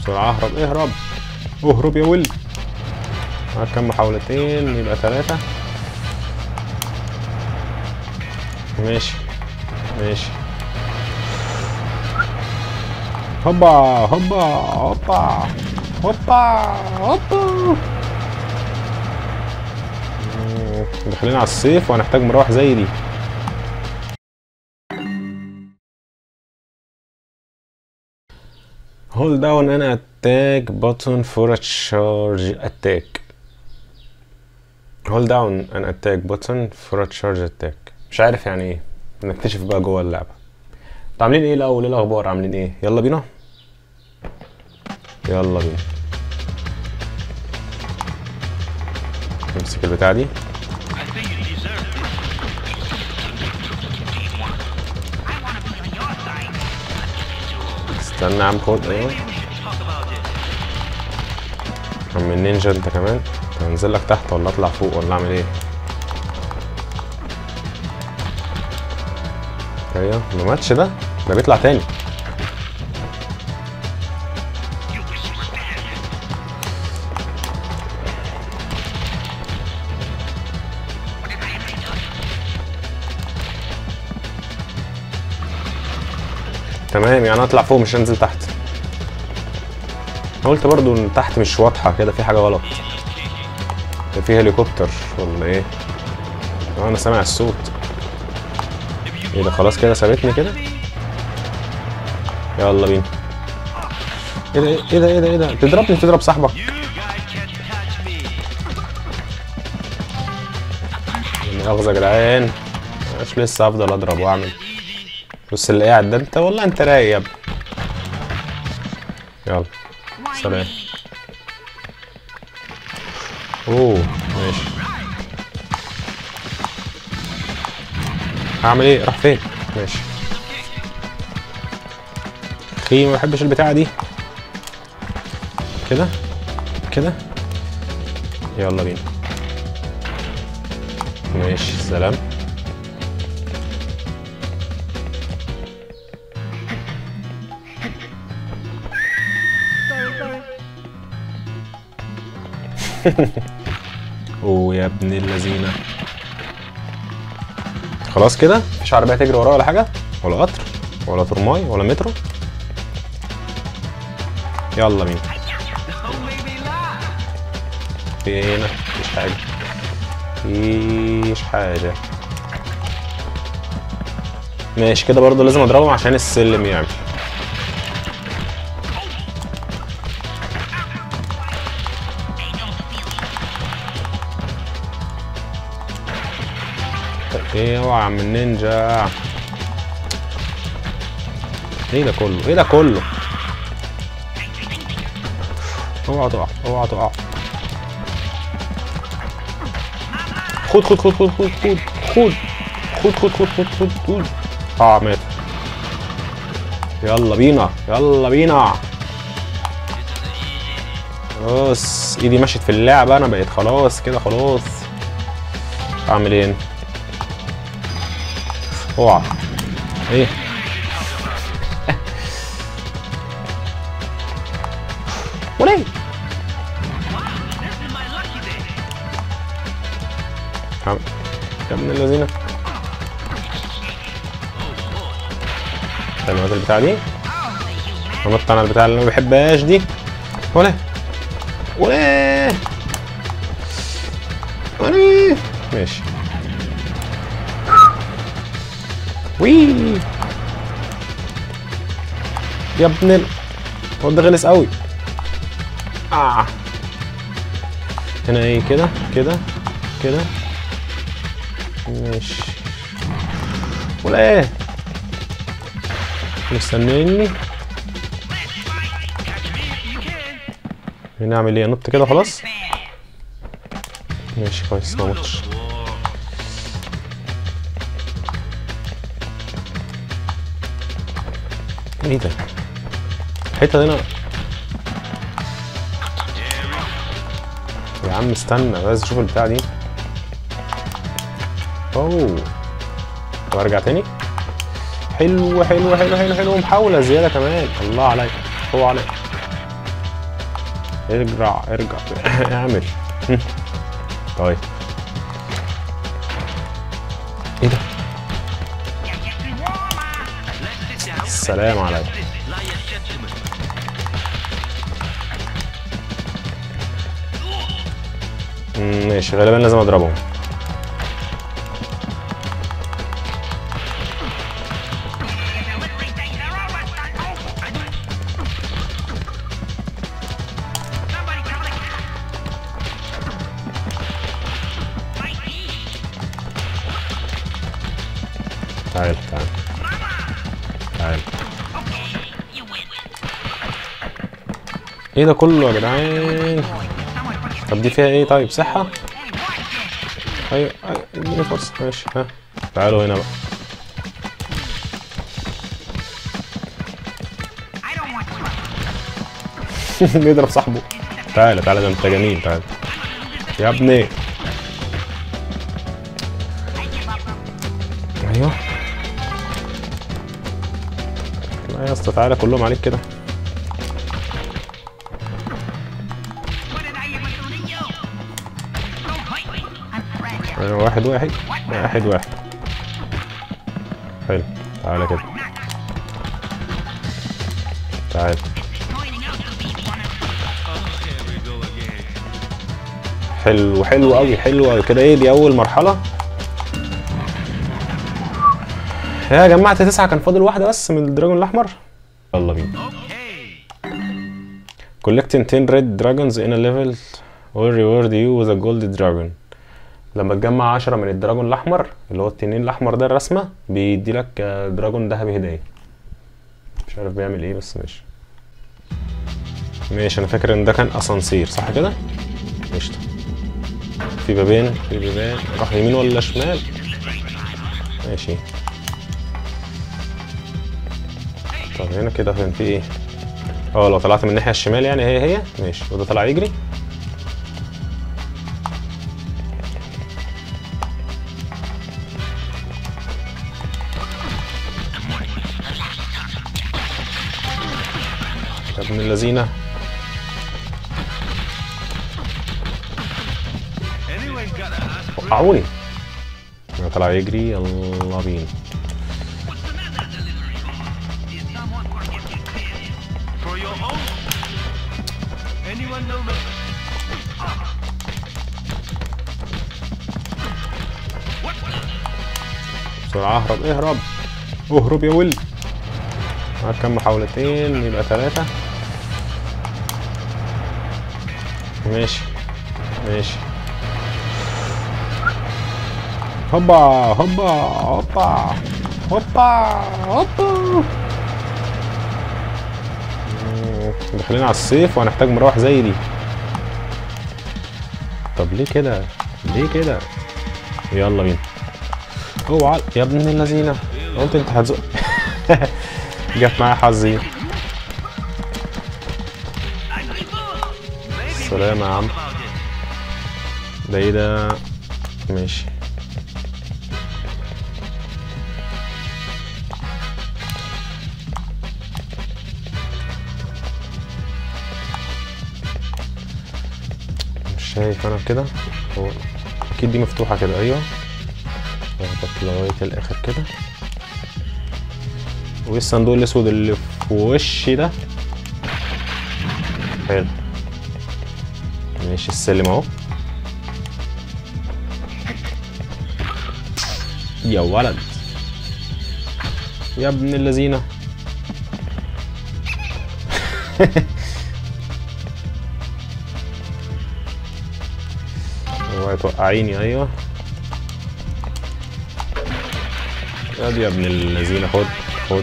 بسرعة اهرب اهرب اهرب يا ولد معاك كام محاولتين يبقى ثلاثة ماشي ماشي هوبا هوبا هوبا هوبا هوبا مم، داخلين على الصيف وهنحتاج مراوح زي دي Hold down an attack button for a charge attack. Hold down an attack button for a charge attack. مش عارف يعني ايه نكتشف بقى جوه اللعبة انتوا عاملين ايه الاول ايه الاخبار عاملين ايه يلا بينا يلا بينا نمسك البتاع دي I think you deserve this. Teamwork. I want to be on your side. استنى يا عم خد ايوه Maybe we should talk about this. عم النينجا انت كمان طب انزل لك تحت ولا اطلع فوق ولا اعمل ايه ايوه ما ماتش ده ده بيطلع تاني You wish you were dead. What did I ever do? تمام يعني اطلع فوق مش انزل تحت أنا قلت برضو ان تحت مش واضحه كده في حاجه غلط ده في هليكوبتر ولا ايه اه انا سامع الصوت ايه ده خلاص كده سابتني كده يلا بينا ايه ده ايه ده ايه ده ايه ده تضربني تضرب صاحبك You guys can't touch me. مؤاخذة يا جدعان مش لسه افضل اضرب واعمل بص اللي قاعد ده انت والله انت رايق يا ابني يلا سلام اوه ماشي هعمل ايه راح فين ماشي اخي ما بحبش البتاعه دي كده كده يلا بينا ماشي سلام اوه يا ابن اللذينه خلاص كده مفيش عربيه تجري ورايا ولا حاجه ولا قطر ولا ترماي ولا مترو يلا بينا Don't make me laugh. فينا مفيش حاجه مفيش حاجه ماشي كده برضه لازم اضربهم عشان السلم يعمل ايه اوعى يا عم النينجا ايه ده كله ايه ده كله اوعى تقع اوعى تقع خد خد خد خد خد خد خد خد خد خد خد خد خد اه مات يلا بينا يلا بينا خلاص ايدي مشت في اللعبة انا بقيت خلاص كده خلاص اعمل ايه اوعى ايه وليه This is my lucky day. عم- يا ابن الذين الكلمات البتاع دي هنط انا البتاع اللي أنا ما بحبهاش دي ولا ولا ولا ماشي وي يا ابن ال هو ده غلس قوي اه هنا ايه كده كده كده ماشي ولا ايه مستنيني هنا اعمل ايه انط كده خلاص ماشي كويس ما متش ايه ده الحته دي انا يا عم استنى عايز اشوف البتاع دي اوه طب ارجع تاني حلو حلو حلو حلو حلو محاولة زيادة كمان الله عليك هو عليك ارجع ارجع اعمل هم. طيب ايه ده السلام عليكم مم، ماشي غالبا لازم اضربهم تعال تعال تعال ايه ده كله يا جدعان طب دي فيها ايه طيب صحة ايوه ايوه اديني فرصة ماشي ها تعالوا هنا بقى بيضرب صاحبه تعالى تعالى ده انت جميل تعالى يا ابني ايوه لا يا اسطى تعالى كلهم عليك كده أيوة، واحد واحد واحد واحد حلو تعالى كده تعال حلو حلو قوي حلو قوي كده ايه دي اول مرحله يا جمعت تسعة كان فاضل واحدة بس من الدراجون الأحمر يلا بينا collecting 10 red dragons in a level will reward you with a gold dragon لما تجمع 10 من الدراجون الأحمر اللي هو التنين الأحمر ده الرسمة بيدي لك دراجون ذهبي هدية مش عارف بيعمل ايه بس ماشي ماشي انا فاكر ان ده كان اسانسير صح كده قشطة في بابين في بيبان راح يمين ولا شمال ماشي طب هنا كده كان في ايه اه لو طلعت من الناحيه الشمال يعني هي هي ماشي وده طلع يجري يا ابن اللذينه وقعوني هنا طلع يجري يلا بينا For your own. Anyone know me? بسرعة اهرب اهرب اهرب يا ولد معاك كام محاولتين يبقى ثلاثة ماشي ماشي هوبا هوبا هوبا هوبا هوبا مم، داخلين على الصيف وهنحتاج مراوح زي دي طب ليه كده ليه كده يلا بينا اوعى يا ابن اللذينه قلت انت هتزق جت معايا حظي سلام يا عم ده ايه ده ماشي مش شايف انا كده هو اكيد دي مفتوحه كده ايوه اخبط لغايه الاخر كده وايه الصندوق الاسود اللي في وشي ده حلو ماشي السلم اهو يا ولد يا ابن اللذينه اوعي توقعيني ايوه ادي يا ابن اللذينه خد خد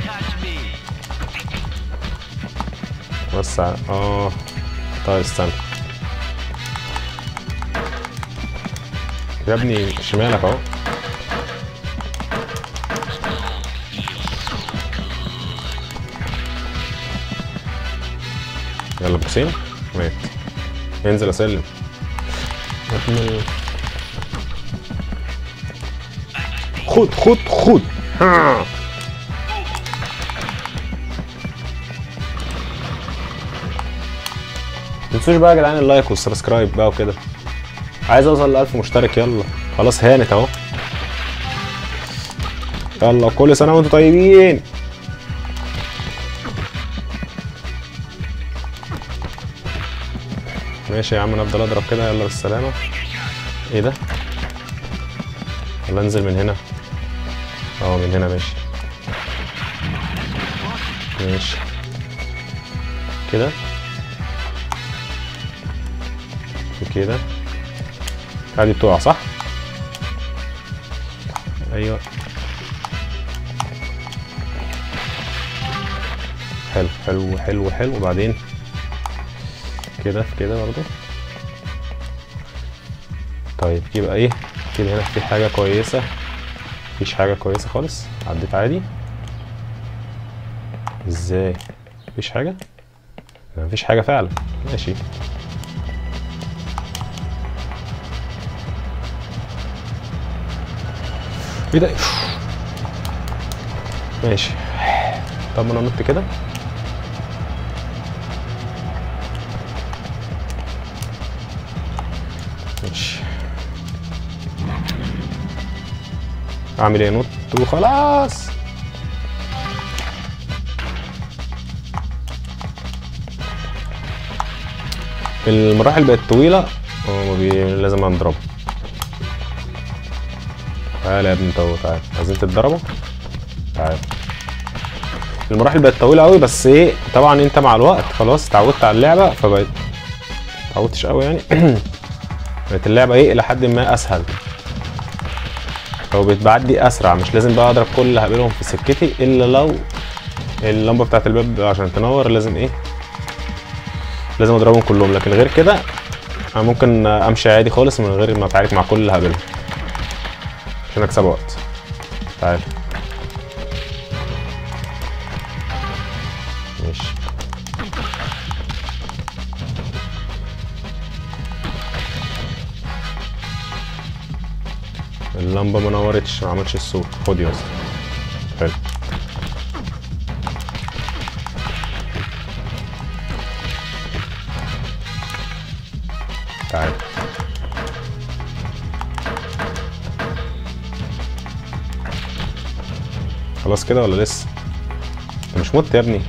وسع اه طيب استنى يا ابني شمالك اهو يلا بسيم مات انزل اسلم يا ابن ال- خد خد خد ها. تنسوش بقى يا جدعان اللايك والسبسكرايب بقى وكده عايز اوصل ل 1000 مشترك يلا خلاص هانت اهو يلا كل سنه وانتم طيبين ماشي يا عم انا افضل اضرب كده يلا بالسلامه ايه ده ولا انزل من هنا اه من هنا ماشي ماشي كده كده عادي بتقع صح ايوه حلو حلو حلو حلو وبعدين كده في كده برضو طيب يبقى ايه كده هنا في حاجة كويسة مفيش حاجة كويسة خالص عديت عادي ازاي مفيش حاجة لا، مفيش حاجة فعلا ماشي ايه ده ماشي طب ما انا نط كده ماشي اعمل ايه نط وخلاص المراحل بقت طويلة اه بي... لازم اضربه تعال يا ابني انت اهو، تعال عايزين تتضربوا تعال المراحل بقت طويلة قوي بس ايه طبعا انت مع الوقت خلاص اتعودت على اللعبة فبقت اتعودتش قوي يعني بقت اللعبة ايه الى حد ما اسهل او بقيت بعدي اسرع مش لازم بقى اضرب كل اللي هقابلهم في سكتي الا لو اللمبة بتاعت الباب عشان تنور لازم ايه لازم اضربهم كلهم لكن غير كده انا ممكن امشي عادي خالص من غير ما اتعارك مع كل اللي هقابلهم عشان اكسب وقت تعال ماشي اللمبة ما نورتش ما عملتش الصوت خد يا اسطى حلو تعال خلاص كده ولا لسه انت مش مت يا ابني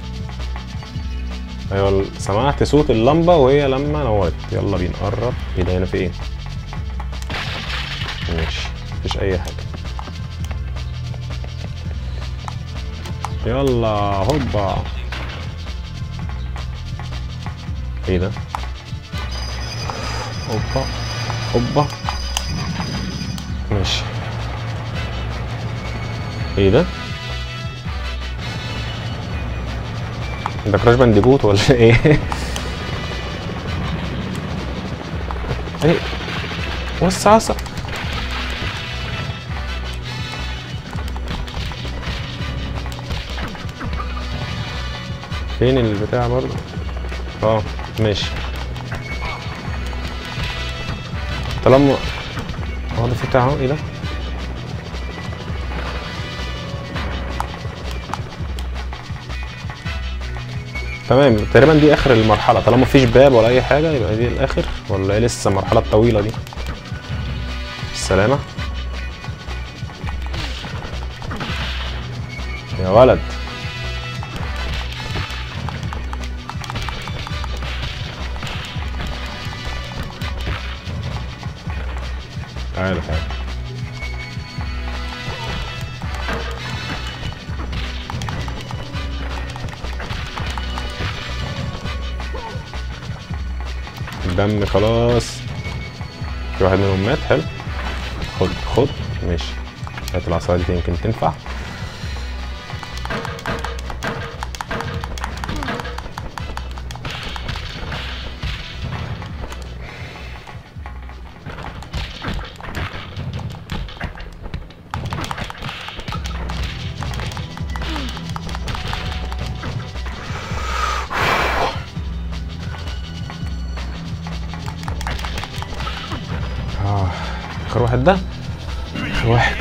ايوه سمعت صوت اللمبه وهي لما نورت يلا بينا قرب ايه ده هنا في ايه ماشي مفيش اي حاجه يلا هوبا ايه ده هوبا هوبا ماشي ايه ده ده كراش بانديجوت ولا ايه ايه وسع وسع فين البتاع برضه اه ماشي طالما هو ده في بتاع اهو ايه ده تمام تقريبا دي اخر المرحله طالما مفيش باب ولا اي حاجه يبقى دي الاخر ولا ايه لسه المرحله الطويله دي السلامه يا ولد تعالى تعالى الدم خلاص في واحد منهم مات حلو خد خد ماشي هات العصاية دي يمكن تنفع آه. اخر واحد ده اخر واحد